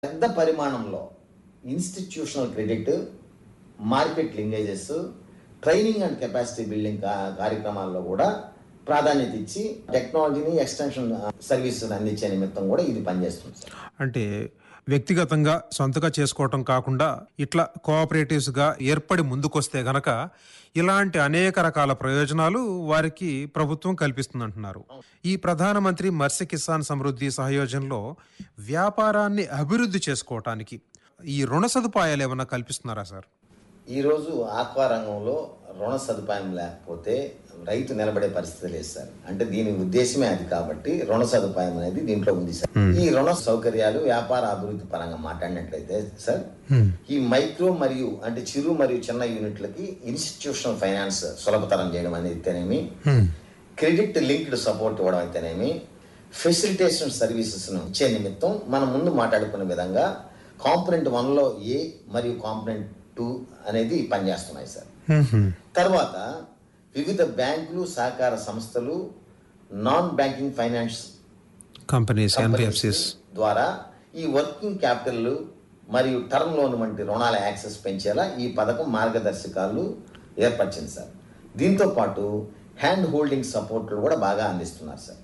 పెద్ద పరిమాణంలో institutional credit market linkages training and capacity building కా- కార్యక్రమాల్లో కూడా ప్రాధాన్యత ఇచ్చి టెక్నాలజీని ఎక్స్టెన్షన్ సర్వీసెస్ అందించే నిమిత్తం కూడా ఇది పనిచేస్తుంది సార్ అంటే వ్యక్తిగతంగా సొంతగా చేసుకోవటం కాకుండా ఇట్లా కోఆపరేటివ్స్గా ఏర్పడి ముందుకొస్తే గనక ఇలాంటి అనేక రకాల ప్రయోజనాలు వారికి ప్రభుత్వం కల్పిస్తుందంటున్నారు ఈ ప్రధానమంత్రి మత్స్య కిసాన్ సమృద్ధి సహయోజనలో వ్యాపారాన్ని అభివృద్ధి చేసుకోవటానికి ఈ రుణ సదుపాయాలు ఏమైనా కల్పిస్తున్నారా సార్ ఈరోజు ఆక్వా రంగంలో రుణ సదుపాయం లేకపోతే రైతు నిలబడే పరిస్థితి లేదు సార్ అంటే దీని ఉద్దేశమే అది కాబట్టి రుణ సదుపాయం అనేది దీంట్లో ఉంది సార్ ఈ రుణ సౌకర్యాలు వ్యాపార అభివృద్ధి పరంగా మాట్లాడినట్లయితే సార్ ఈ మైక్రో మరియు అంటే చిరు మరియు చిన్న యూనిట్లకి ఇన్స్టిట్యూషనల్ ఫైనాన్స్ సులభతరం చేయడం అయితేనేమి క్రెడిట్ లింక్డ్ సపోర్ట్ ఇవ్వడం అయితేనేమి ఫెసిలిటేషన్ సర్వీసెస్ను ఇచ్చే నిమిత్తం మనం ముందు మాట్లాడుకున్న విధంగా కాంపనెంట్ వన్లో ఏ మరియు కాంపనెంట్ టూ అనేది పనిచేస్తున్నాయి సార్ తర్వాత వివిధ బ్యాంకులు సహకార సంస్థలు non banking finance companies NBFCs ద్వారా ఈ వర్కింగ్ క్యాపిటల్ మరియు టర్మ్ లోన్ వంటి రుణాల యాక్సెస్ పెంచేలా ఈ పథకం మార్గదర్శకాలు ఏర్పరిచింది సార్ దీంతో పాటు హ్యాండ్ హోల్డింగ్ సపోర్ట్లు కూడా బాగా అందిస్తున్నారు సార్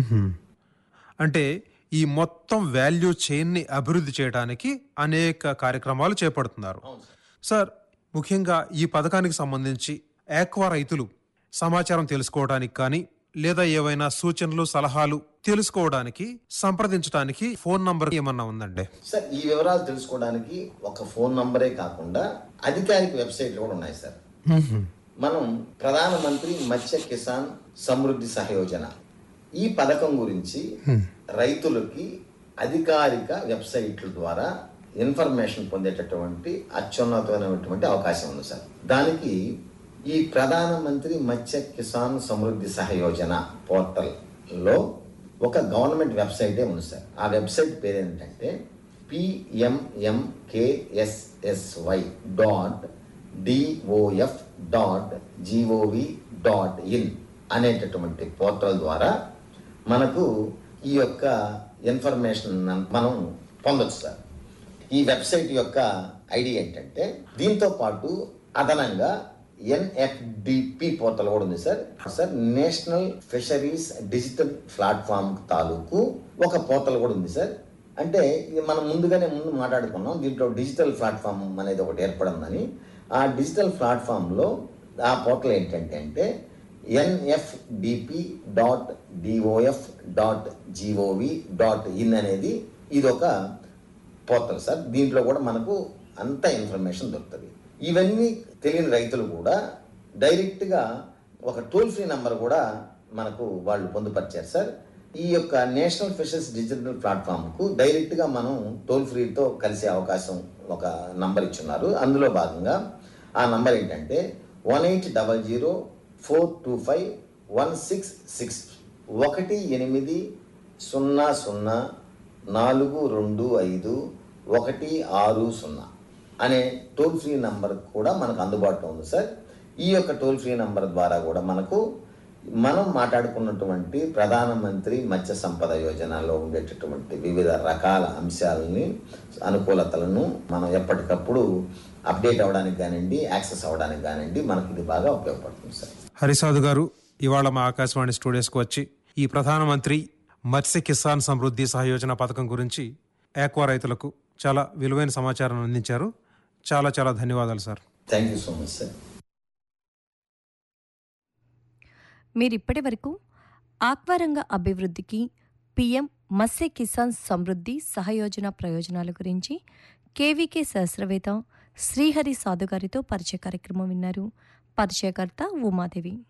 అంటే ఈ మొత్తం వాల్యూ చైన్ని అభివృద్ధి చేయడానికి అనేక కార్యక్రమాలు చేపడుతున్నారు సార్ ముఖ్యంగా ఈ పథకానికి సంబంధించి ఆక్వా రైతులు సమాచారం తెలుసుకోవడానికి కానీ లేదా ఏవైనా సూచనలు సలహాలు తెలుసుకోవడానికి సంప్రదించడానికి ఫోన్ నంబర్ ఏమన్నా ఉందండి సార్ ఈ వివరాలు తెలుసుకోవడానికి ఒక ఫోన్ నంబరే కాకుండా అధికారిక వెబ్సైట్లు కూడా ఉన్నాయి సార్ మనం ప్రధానమంత్రి మత్స్య కిసాన్ సమృద్ధి సహయోజన ఈ పథకం గురించి రైతులకి అధికారిక వెబ్సైట్ల ద్వారా ఇన్ఫర్మేషన్ పొందేటటువంటి అత్యున్నతమైనటువంటి అవకాశం ఉంది సార్ దానికి ఈ ప్రధానమంత్రి మత్స్య కిసాన్ సమృద్ధి సహయోజన పోర్టల్లో ఒక గవర్నమెంట్ వెబ్సైటే ఉంది సార్ ఆ వెబ్సైట్ పేరు ఏంటంటే PMMKSSY dot DOF dot GOV dot in అనేటటువంటి పోర్టల్ ద్వారా మనకు ఈ యొక్క ఇన్ఫర్మేషన్ మనం పొందొచ్చు సార్ ఈ వెబ్సైట్ యొక్క ఐడి ఏంటంటే దీంతో పాటు అదనంగా ఎన్ఎఫ్డిపి పోర్టల్ కూడా ఉంది sir sir national fisheries digital platform తాలూకు ఒక పోర్టల్ కూడా ఉంది సార్ అంటే ఇది మనం ముందుగానే ముందు మాట్లాడుకున్నాం దీంట్లో డిజిటల్ ప్లాట్ఫామ్ అనేది ఒకటి ఏర్పడిందని ఆ డిజిటల్ ప్లాట్ఫామ్లో ఆ పోర్టల్ ఏంటంటే అంటే NFDP dot DOF dot GOV dot in అనేది ఇది ఒక పోర్టల్ సార్ దీంట్లో కూడా మనకు అంత ఇన్ఫర్మేషన్ దొరుకుతుంది ఇవన్నీ తెలియని రైతులు కూడా డైరెక్ట్గా ఒక టోల్ ఫ్రీ నెంబర్ కూడా మనకు వాళ్ళు పొందుపరిచారు సార్ ఈ యొక్క నేషనల్ ఫిషర్స్ డిజిటల్ ప్లాట్ఫామ్కు డైరెక్ట్గా మనం టోల్ ఫ్రీతో కలిసే అవకాశం ఒక నంబర్ ఇచ్చున్నారు అందులో భాగంగా ఆ నంబర్ ఏంటంటే one eight double zero four two five one six six ఒకటి ఎనిమిది సున్నా సున్నా నాలుగు రెండు ఐదు ఒకటి ఆరు సున్నా అనే టోల్ ఫ్రీ నంబర్ కూడా మనకు అందుబాటులో ఉంది సార్ ఈ యొక్క టోల్ ఫ్రీ నంబర్ ద్వారా కూడా మనకు మనం మాట్లాడుకున్నటువంటి ప్రధానమంత్రి మత్స్య సంపద యోజనలో ఉండేటటువంటి వివిధ రకాల అంశాలని అనుకూలతలను మనం ఎప్పటికప్పుడు అప్డేట్ అవ్వడానికి కానివ్వండి యాక్సెస్ అవ్వడానికి కానివ్వండి మనకి ఇది బాగా ఉపయోగపడుతుంది సార్ హరిసాధు గారు ఇవాళ మా ఆకాశవాణి స్టూడియోస్కి వచ్చి ఈ ప్రధానమంత్రి మత్స్య కిసాన్ సమృద్ధి సహయోజన పథకం గురించి ఆక్వా రైతులకు చాలా విలువైన సమాచారం అందించారు చాలా చాలా ధన్యవాదాలు sir thank you so much sir మీరిప్పటి వరకు ఆక్వారంగ అభివృద్ధికి పిఎం మత్స్య కిసాన్ సమృద్ధి సహయోజన ప్రయోజనాల గురించి కేవీకే శాస్త్రవేత్త శ్రీహరి సాధు గారితో పరిచయ కార్యక్రమం విన్నారు పరిచయకర్త ఉమాదేవి